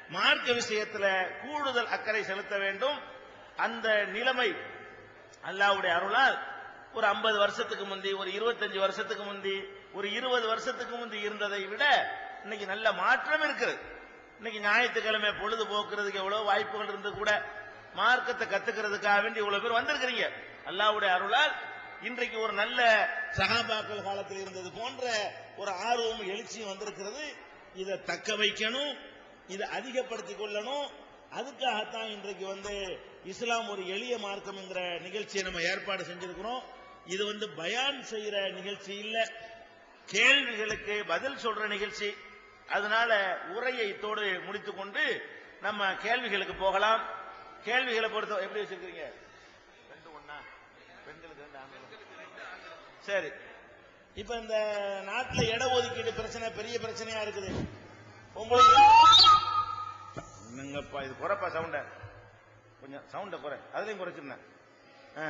மார்க்க விஷயத்துல கூடுதல் அக்கறை செலுத்த வேண்டும் அந்த நிலைமை அல்லாஹ்வுடைய அருளால் ஒரு 50 வருஷத்துக்கு முந்தி ஒரு 25 வருஷத்துக்கு முந்தி ஒரு 20 வருஷத்துக்கு முந்தி இருந்ததை விட இன்னைக்கு நல்ல மாற்றம் இருக்குது இன்னைக்கு ஞாயிற்றுக்கிழமை பொழுது போக்குறதுக்கு எவ்வளவு வாய்ப்புகள் இருந்து கூட மார்க்கத்தை கத்துக்கிறதுக்காக வேண்டி இவ்வளவு பேர் வந்திருக்கிறீங்க அல்லாஹ்வுடைய அருளால் இன்றைக்கு ஒரு நல்ல சகாபாக்கள் காலத்தில் இருந்தது போன்ற ஒரு ஆர்வமும் எழுச்சியும் வந்திருக்கிறது இதை தக்க வைக்கணும் இதை அதிகப்படுத்திக் கொள்ளணும் அதுக்காகத்தான் இன்றைக்கு வந்து இஸ்லாம் ஒரு எளிய மார்க்கம் என்கிற நிகழ்ச்சியை நம்ம ஏற்பாடு செஞ்சிருக்கிறோம் இது வந்து பயான் செய்யற நிகழ்ச்சி இல்ல கேள்விகளுக்கு பதில் சொல்ற நிகழ்ச்சி அதனால உரையை இத்தோடு முடித்துக் கொண்டு நம்ம கேள்விகளுக்கு போகலாம் கேள்விகளை பொறுத்த எப்படி வச்சிருக்கீங்க ரெண்டு ஒண்ணா பெண்களுக்கு ரெண்டு ஆண்களுக்கு சரி இப்ப இந்த நாட்டுல இட ஒதுக்கீடு பிரச்சனை பெரிய பிரச்சனையா இருக்குது உங்களுக்கு என்னங்கப்பா இது குறைப்பா சவுண்ட கொஞ்சம் சவுண்ட குறை அதுலயும் குறைச்சிருந்தேன் ஆ.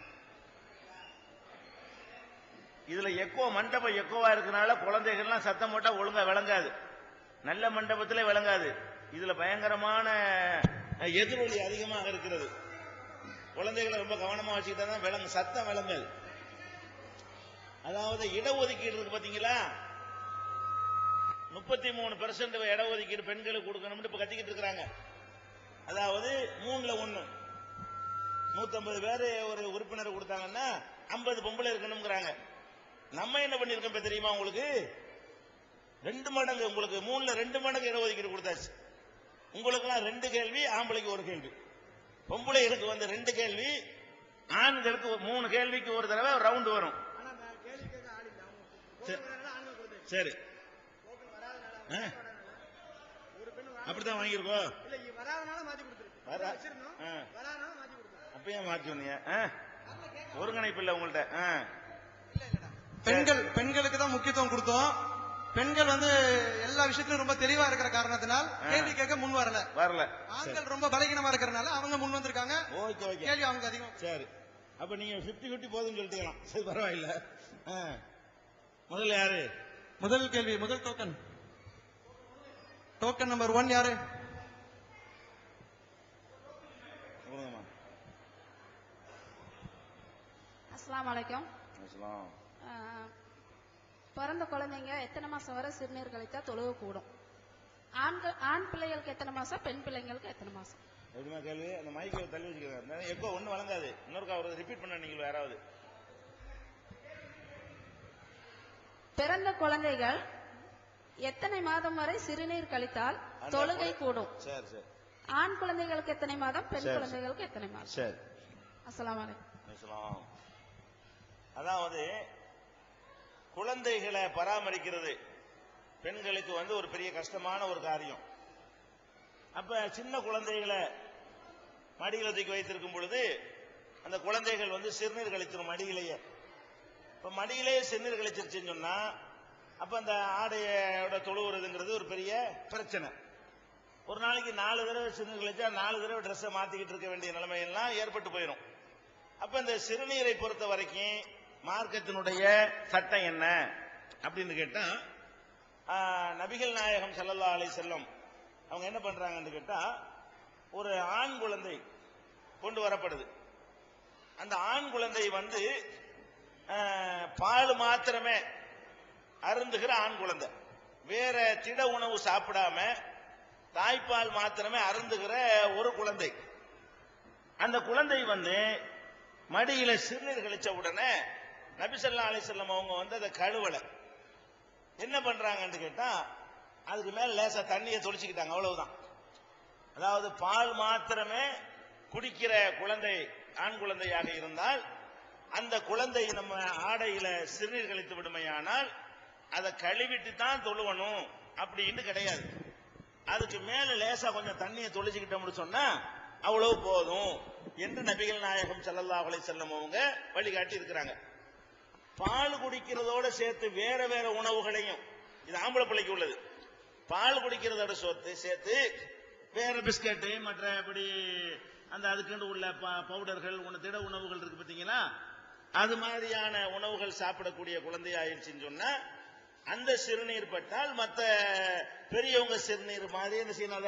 இதுல எக்கோ மண்டபம் எக்கோவா இருக்கனால குழந்தைகள்லாம் சத்தம் போட்டா ஒழுங்கா விளங்காது நல்ல மண்டபத்திலே விளங்காது இதுல பயங்கரமான அஹ், எதிரொலி அதிகமாக இருக்கிறது குழந்தைகளை ரொம்ப கவனமா வச்சுக்கிட்டா தான் விளங்கு சத்தம் விளங்காது அதாவது இடஒதுக்கீடு இருக்கு பாத்தீங்களா முப்பத்தி மூணு பெர்சன்ட் இடஒதுக்கீடு பெண்களுக்கு கொடுக்கணும்னு இப்ப கத்திக்கிட்டு இருக்கிறாங்க அதாவது மூணுல ஒண்ணு நூத்தம்பது பேர் ஒரு உறுப்பினர் கொடுத்தாங்கன்னா ஐம்பது பொம்பளை இருக்கணுங்கிறாங்க நம்ம என்ன பண்ணிருக்கோம் இப்ப தெரியுமா உங்களுக்கு ரெண்டு மடங்கு உங்களுக்கு மூணுல ரெண்டு மடங்கு இடஒதுக்கீடு கொடுத்தாச்சு உங்களுக்குலாம் ரெண்டு கேள்வி ஆம்பளைக்கு ஒரு கேள்வி பொம்பளைகளுக்கு வந்து ரெண்டு கேள்வி ஆண்களுக்கு ஒரு மூணு கேள்விக்கு ஒரு தடவை ரவுண்ட் வரும் ஆனா நான் கேள்வி கேட்க ஆள் இல்ல அவங்க சரி. போக்குவரனால ஆண்கள் கொடுத்தாச்சு சரி போக்கு வராதனால ஆ. வராதனால ஒரு பெண் வராத- அப்படித்தான் வாங்கியிருக்கோம் இல்ல இ- வராதனால மாத்தி கொடுத்துருக்கு வரா- வச்சிருந்தோம் ஆ. வராதனால மாத்தி கொடுத்துருக்கு அப்பயே மாற்றி சொன்னீங்க ஆ? அதுல கேட்க ஒருங்கிணைப்பு இல்லை உங்கள்ட்ட ஆ. இல்ல இல்லடா பெண்கள் பெண்களுக்கு தான் முக்கியத்துவம் கொடுத்தோம் பெண்கள் வந்து எல்லா விஷயத்திலும் ரொம்ப தெளிவா இருக்கிற காரணத்தினால் ஆ. கேள்வி கேட்க முன் வரல வரல சரி. ஆண்கள் ரொம்ப பலகீனமா இருக்கிறனால அவங்க முன் வந்திருக்காங்க ஓகே ஓகே கேள்வி அவங்க அதிகம் சரி அப்ப நீங்க 50 50 போதும்னு சொல்லிட்டீங்களாம் சரி பரவாயில்ல ஆ. முதல்ல யாரு முதல் கேள்வி முதல் டோக்கன் டோக்கன் நம்பர் ஒன் யாரு கொடுங்கம்மா அஸ்ஸலாமு அலைக்கும் அஸ்ஸலாம். அஹ், பிறந்த குழந்தைங்க எத்தனை மாசம் வரை சிறுநீர் கழித்தா தொழுவு கூடும் ஆண்கள் ஆண் பிள்ளைகளுக்கு எத்தனை மாசம் பெண் பிள்ளைங்களுக்கு எத்தனை மாசம் எப்படிமா கேள்வி அந்த மைக்கில் தள்ளி வச்சுக்கிறேன் எக்கோ ஒண்ணு வழங்காது இன்னொருக்கா ஒரு ரிப்பீட் பண்ண நீங்கள் யாராவது பிறந்த குழந்தைகள் எத்தனை மாதம் வரை சிறுநீர் கழித்தால் அந்த தொழுகை குழ- கூடும் சரி சரி ஆண் குழந்தைகளுக்கு எத்தனை மாதம் பெண் சரி. குழந்தைகளுக்கு எத்தனை மாதம் சரி அஸ்ஸலாமு அலைக்கும் அஸ்ஸலாம். அதாவது குழந்தைகளை பராமரிக்கிறது பெண்களுக்கு வந்து ஒரு பெரிய கஷ்டமான ஒரு காரியம் அப்ப சின்ன குழந்தைகளை மடியில தூக்கி வைத்திருக்கும் பொழுது அந்த குழந்தைகள் வந்து சிறுநீர் கழிச்சிடும் மடியிலேயே இப்ப மடியிலேயே சிறுநீர் கழிச்சிருச்சுன்னு சொன்னா அப்ப அந்த ஆடையோட தொழுவுறதுங்கிறது ஒரு பெரிய பிரச்சனை ஒரு நாளைக்கு நாலு தடவை சிறுநீர் கழிச்சா நாலு தடவை ட்ரெஸ்ஸை மாத்திக்கிட்டு இருக்க வேண்டிய நிலைமையெல்லாம் ஏற்பட்டு போயிடும் அப்ப இந்த சிறுநீரை பொறுத்த வரைக்கும் மார்க்கத்தினுடைய சட்டம் என்ன அப்படின்னு கேட்டா ஆ, நபிகள் நாயகம் ஸல்லல்லாஹு அலைஹி செல்லம் அவங்க என்ன பண்றாங்கன்னு கேட்டா ஒரு ஆண் குழந்தை கொண்டு வரப்படுது அந்த ஆண் குழந்தை வந்து ஆ, பால் மாத்திரமே அருந்துகிற ஆண் குழந்தை வேற திட உணவு சாப்பிடாம தாய்ப்பால் மாத்திரமே அருந்துகிற ஒரு குழந்தை அந்த குழந்தை வந்து மடியில சிறுநீர் கழிச்ச உடனே நபிசல்லா அலிசல்லம் அவங்க வந்து அதை கழுவல என்ன பண்றாங்கன்னு கேட்டா அதுக்கு மேல லேசா தண்ணியை தொளிச்சுக்கிட்டாங்க அவ்வளவுதான் அதாவது பால் மாத்திரமே குடிக்கிற குழந்தை ஆண் குழந்தையாக இருந்தால் அந்த குழந்தை நம்ம ஆடையில சிறுநீர் கழித்து விடுமையானால் அதை கழுவிட்டு தான் தொழுவணும் அப்படின்னு கிடையாது அதுக்கு மேல லேசா கொஞ்சம் தண்ணியை தொளிச்சுக்கிட்டோம்னு சொன்னா அவ்வளவு போதும் என்று நபிகள் நாயகம் ஸல்லல்லாஹு அலைஹி வஸல்லம் அவங்க வழிகாட்டி இருக்கிறாங்க பால் குடிக்கிறதோட சேர்த்து வேற வேற உணவுகளையும் இது ஆம்பளை பிள்ளைக்கு உள்ளது பால் குடிக்கிறதோட சேர்த்து சேர்த்து வேற பிஸ்கட்டு மற்றபடி அந்த அதுக்குன்னு உள்ள ப- பவுடர்கள் உண திட உணவுகள் இருக்கு பார்த்தீங்களா அது மாதிரியான உணவுகள் சாப்பிடக்கூடிய குழந்தை ஆயிடுச்சுன்னு சொன்னா அந்த சிறுநீர் பட்டால் மத்த பெரியவங்க சிறுநீர் மாதிரி என்ன செய்யணும் அதை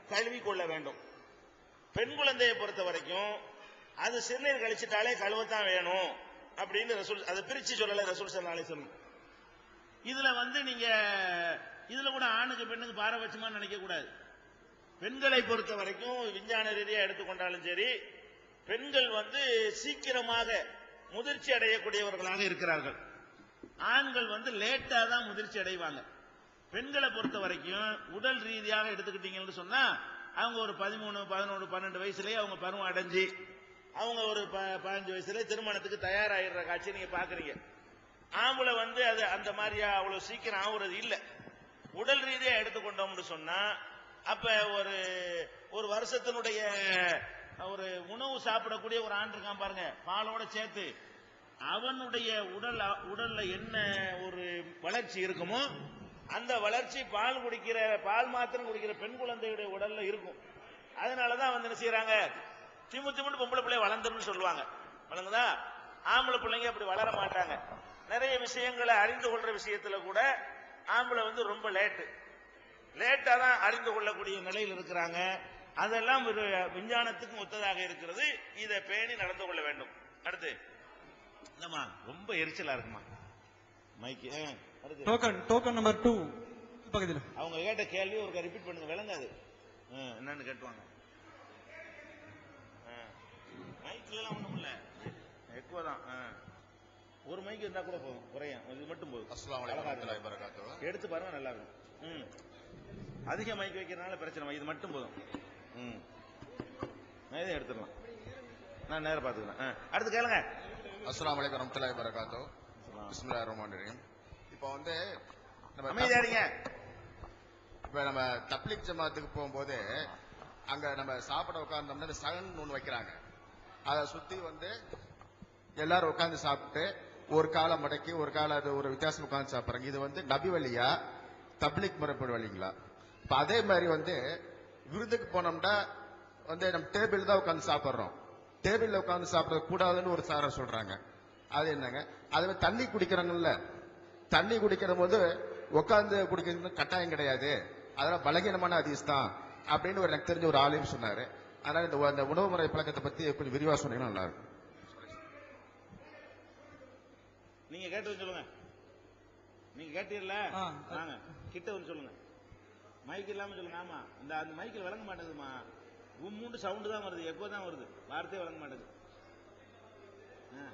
கழுவி கொள்ள வேண்டும் பெண் குழந்தையை பொறுத்த வரைக்கும் அது சிறுநீர் கழிச்சிட்டாலே கழுவத்தான் வேணும் அப்படின்னு ரசூல் அதை பிரிச்சு சொல்லல ரசூல் சல்லா அலிஸ்லம் இதுல வந்து நீங்க இதுல கூட ஆணுக்கு பெண்ணுக்கு பாரபட்சமா நினைக்க கூடாது பெண்களை பொறுத்த வரைக்கும் விஞ்ஞான ரீதியா எடுத்துக்கொண்டாலும் சரி பெண்கள் வந்து சீக்கிரமாக முதிர்ச்சி அடையக்கூடியவர்களாக இருக்கிறார்கள் ஆண்கள் வந்து லேட்டா தான் முதிர்ச்சி அடைவாங்க பெண்களை பொறுத்த வரைக்கும் உடல் ரீதியாக எடுத்துக்கிட்டீங்கன்னு சொன்னா அவங்க ஒரு பதிமூணு பதினொன்று பன்னெண்டு வயசுலயே அவங்க பருவம் அடைஞ்சு அவங்க ஒரு ப- பதினஞ்சு வயசுல திருமணத்துக்கு தயாராகிடுற காட்சி நீங்க பாக்குறீங்க ஆம்பளை வந்து அது அந்த மாதிரியா அவ்வளவு சீக்கிரம் ஆகுறது இல்ல உடல் ரீதியா எடுத்துக்கொண்டோம்னு சொன்னா அப்ப ஒரு ஒரு வருஷத்தினுடைய ஒரு உணவு சாப்பிடக்கூடிய ஒரு ஆண் இருக்கான் பாருங்க பாலோட சேர்த்து அவனுடைய உடல் உடல்ல என்ன ஒரு வளர்ச்சி இருக்குமோ அந்த வளர்ச்சி பால் குடிக்கிற பால் மாத்திரம் குடிக்கிற பெண் குழந்தையுடைய உடல்ல இருக்கும் அதனாலதான் வந்து என்ன செய்யறாங்க திமு திமுன்னு பொம்பளை பிள்ளை வளர்ந்துருன்னு சொல்லுவாங்க வழங்குதா ஆம்பளை பிள்ளைங்க அப்படி வளர மாட்டாங்க நிறைய விஷயங்களை அறிந்து கொள்ற விஷயத்துல கூட ஆம்பளை வந்து ரொம்ப லேட்டு லேட்டா தான் அறிந்து கொள்ளக்கூடிய நிலையில் இருக்கிறாங்க அதெல்லாம் ஒரு விஞ்ஞானத்துக்கும் ஒத்ததாக இருக்கிறது இதை பேணி நடந்து கொள்ள வேண்டும் அடுத்து என்னம்மா ரொம்ப எரிச்சலா இருக்குமா மைக்கு ஆ, அடுத்து டோக்கன் டோக்கன் நம்பர் டூ பக்கத்தில் அவங்க கேட்ட கேள்வி ஒரு ரிப்பீட் பண்ணுங்க விளங்காது ஆ, என்னன்னு கேட்டுவாங்க மைக்ல எல்லாம் ஒண்ணும் இல்ல எக்கோ தான் ஆ. ஒரு மைக் இருந்தா கூட போதும் குறையும் இது மட்டும் போதும் அஸ்ஸலாமு அலைக்கும் அழகா வரஹ்மத்துல்லாஹி இருக்கும். வபரகாத்துஹு. எடுத்து பாருங்க நல்லா இருக்கும் ம் அதிக மைக் வைக்கிறதுனால பிரச்சனை இல்லை. இது மட்டும் போதும் ம் நான் இதை எடுத்துடலாம் நான் நேரம் பார்த்துக்கிறேன் ஆ. அடுத்து கேளுங்க அஸ்ஸலாமு அலைக்கும் வரஹ்மத்துல்லாஹி வபரகாத்துஹு. பிஸ்மில்லாஹிர் ரஹ்மானிர் ரஹீம். இப்போ வந்து நம்ம அமைதியா இருங்க இப்ப நம்ம தப்லீக் ஜமாத்துக்கு போகும்போது அங்க நம்ம சாப்பிட உட்கார்ந்தோம்னா இந்த சகன் ஒண்ணு வைக்கிறாங்க அதை சுத்தி வந்து எல்லாரும் உட்கார்ந்து சாப்பிட்டு ஒரு காலை மடக்கி ஒரு காலை அது ஒரு வித்தியாசம் உட்கார்ந்து சாப்பிடுறாங்க இது வந்து நபி வழியா தப்லீக் முறைப்படி வழிங்களா இப்ப அதே மாதிரி வந்து விருந்துக்கு போனோம்னா வந்து நம்ம டேபிள் தான் உட்கார்ந்து சாப்பிடுறோம் டேபிள்ல உட்கார்ந்து சாப்பிட கூடாதுன்னு ஒரு சாரர் சொல்றாங்க அது என்னங்க அது மாதிரி தண்ணி குடிக்கிறாங்கல்ல தண்ணி குடிக்கிற போது உட்கார்ந்து குடிக்கிறது கட்டாயம் கிடையாது அதெல்லாம் பலகீனமான அதிஸ் தான் அப்படின்னு ஒரு எனக்கு தெரிஞ்ச ஒரு ஆலயம் சொன்னாரு அதனால இந்த அந்த உணவு முறை பழக்கத்தை பத்தி கொஞ்சம் விரிவா சொன்னீங்கன்னா நல்லா இருக்கும் நீங்க கேட்டு வந்து சொல்லுங்க நீங்க கேட்டீர்ல ஆ. வாங்க கிட்ட வந்து சொல்லுங்க மைக் இல்லாம சொல்லுங்க ஆமா இந்த அந்த மைக்கில் விளங்க மாட்டேங்குதுமா உம்முண்டு சவுண்டு தான் வருது எக்கோ தான் வருது வார்த்தையே விளங்க மாட்டேங்குது ஆ.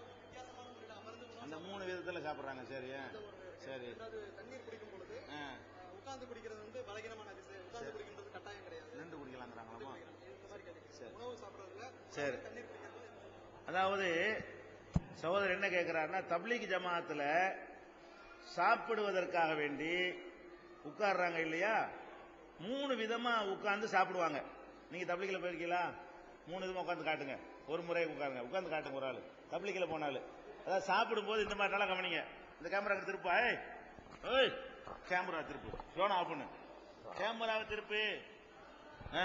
அந்த மூணு விதத்துல சாப்பிடுறாங்க சரி ஆ. சரி தண்ணீர் குடிக்கும் பொழுது ஆ. உட்கார்ந்து குடிக்கிறது வந்து பலகீனமான அதிசயம் உட்கார்ந்து குடிக்கிறது கட்டாயம் கிடையாது நின்று குடிக்கலாங்கிறாங்களாமா இந்த மாதிரி கேட்டீங்க. சரி. உணவு சாப்பிடுறதுல சரி தண்ணீர் குடிக்கிறது அதாவது சகோதரர் என்ன கேட்கிறாருன்னா தப்லீக் ஜமாத்துல சாப்பிடுவதற்காக வேண்டி உட்கார்றாங்க இல்லையா மூணு விதமா உட்கார்ந்து சாப்பிடுவாங்க நீங்க தப்லீக்ல போயிருக்கீங்களா மூணு விதமா உட்கார்ந்து காட்டுங்க ஒரு முறை உட்காருங்க உட்கார்ந்து காட்டுங்க ஒரு ஆளு தப்லீக்ல போனாலும் அதாவது சாப்பிடும்போது இந்த மாதிரி நல்லா கவனிங்க இந்த கேமரா திருப்பா ஏய் ஏய் கேமரா திருப்பு சோனா ஆஃப் பண்ணு கேமராவை திருப்பு ஆ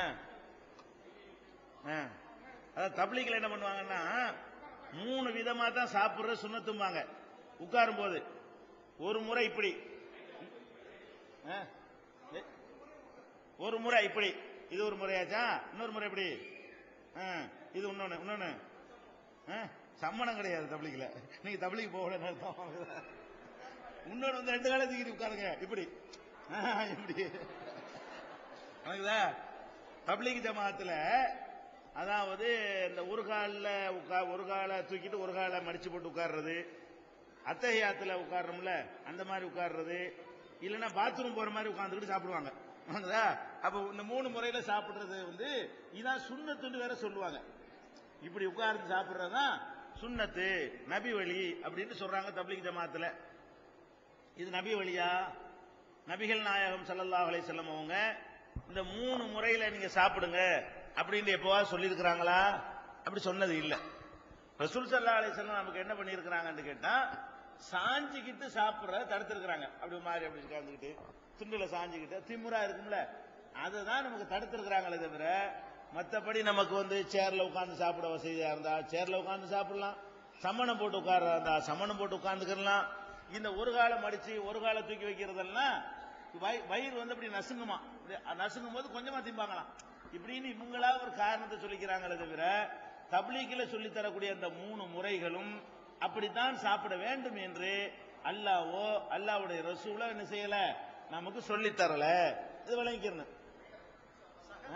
ஆ. அதாவது தப்லீக்ல என்ன பண்ணுவாங்கன்னா மூணு விதமா தான் சாப்பிடுற சுண்ணத்தும்பாங்க உட்காரும் போது ஒரு முறை இப்படி ஆ. எ- ஒரு முறை இப்படி இது ஒரு முறையாச்சா இன்னொரு முறை இப்படி ஆ. இது இன்னொன்னு இன்னொன்னு ஆ. சம்மணம் கிடையாது தப்லீக்ல நீங்க தப்லீக் போகலன்னு அர்த்தம் இன்னொரு வந்து ரெண்டு காலம் தூக்கிட்டு உட்காருங்க இப்படி ஆ, இப்படி வணங்குதா தப்லீக் ஜமாத்துல அதாவது இந்த ஒரு காலில் உட்கா ஒரு காலை தூக்கிட்டு ஒரு காலை மடிச்சு போட்டு உட்கார்றது அத்தகையாத்துல உட்கார்றோம்ல அந்த மாதிரி உட்கார்றது இல்லைன்னா பாத்ரூம் போற மாதிரி உட்கார்ந்துக்கிட்டு சாப்பிடுவாங்க வணங்குதா அப்ப இந்த மூணு முறையில சாப்பிடுறது வந்து இதான் சுண்ணத்துன்னு வேற சொல்லுவாங்க இப்படி உட்கார்ந்து சாப்பிடுறதுதான் சுண்ணத்து நபி வழி அப்படின்னு சொல்றாங்க தப்லீக் ஜமாத்துல இது நபி வழியா நபிகள் நாயகம் ஸல்லல்லாஹு அலைஹி வஸல்லம் அவங்க இந்த மூணு முறையில நீங்க சாப்பிடுங்க அப்படின்னு எப்பவாவது சொல்லியிருக்கிறாங்களா அப்படி சொன்னது இல்ல ரசூல் ஸல்லல்லாஹு அலைஹி வஸல்லம் நமக்கு என்ன பண்ணியிருக்கிறாங்கன்னு கேட்டா சாஞ்சிக்கிட்டு சாப்பிடுறத தடுத்திருக்கிறாங்க அப்படி மாதிரி அப்படி உட்கார்ந்துக்கிட்டு துண்டுல சாஞ்சிக்கிட்டு திமுறா இருக்கும்ல அதை தான் நமக்கு தடுத்திருக்கிறாங்களே தவிர மத்தபடி நமக்கு வந்து சேர்ல உட்கார்ந்து சாப்பிட வசதியா இருந்தா சேர்ல உட்கார்ந்து சாப்பிடலாம் சமணம் போட்டு உட்கார்றதா இருந்தா சமணம் போட்டு உட்கார்ந்துக்கலாம் இந்த ஒரு காலை மடிச்சு ஒரு காலை தூக்கி வைக்கிறதெல்லாம் வய- வயிறு வந்து அப்படி நசுங்குமா இப்படி நசுங்கும் போது கொஞ்சமா திம்பாங்களாம் இப்படின்னு இவங்களா ஒரு காரணத்தை சொல்லிக்கிறாங்களே தவிர தப்லீக்கில் சொல்லித் தரக்கூடிய அந்த மூணு முறைகளும் அப்படித்தான் சாப்பிட வேண்டும் என்று அல்லாவோ அல்லாவுடைய ரசூலோ என்ன செய்யல நமக்கு சொல்லித் தரல இது விளங்கிக்கிறணும் ஆ?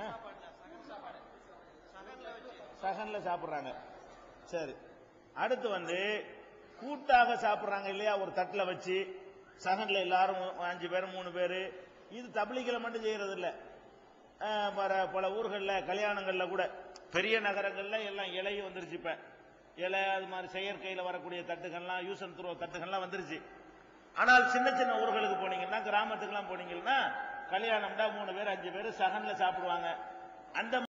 சகன்ல சாப்பிடுறாங்க சரி அடுத்து வந்து கூட்டாக சாப்பிடுறாங்க இல்லையா ஒரு தட்டுல வச்சு சகன்ல எல்லாரும் அஞ்சு பேர் மூணு பேர் இது தபிலிகளை மட்டும் செய்யறது இல்ல அஹ், வர பல ஊர்கள்ல கல்யாணங்கள்ல கூட பெரிய நகரங்கள்ல எல்லாம் இலையும் வந்துருச்சு இப்ப இலை அது மாதிரி செயற்கையில வரக்கூடிய தட்டுகள்லாம் யூஸ் அண்ட் த்ரோ தட்டுகள்லாம் வந்துருச்சு ஆனால் சின்ன சின்ன ஊர்களுக்கு போனீங்கன்னா கிராமத்துக்குலாம் போனீங்கன்னா கல்யாணம்டா மூணு பேர் அஞ்சு பேர் சகன்ல சாப்பிடுவாங்க அந்த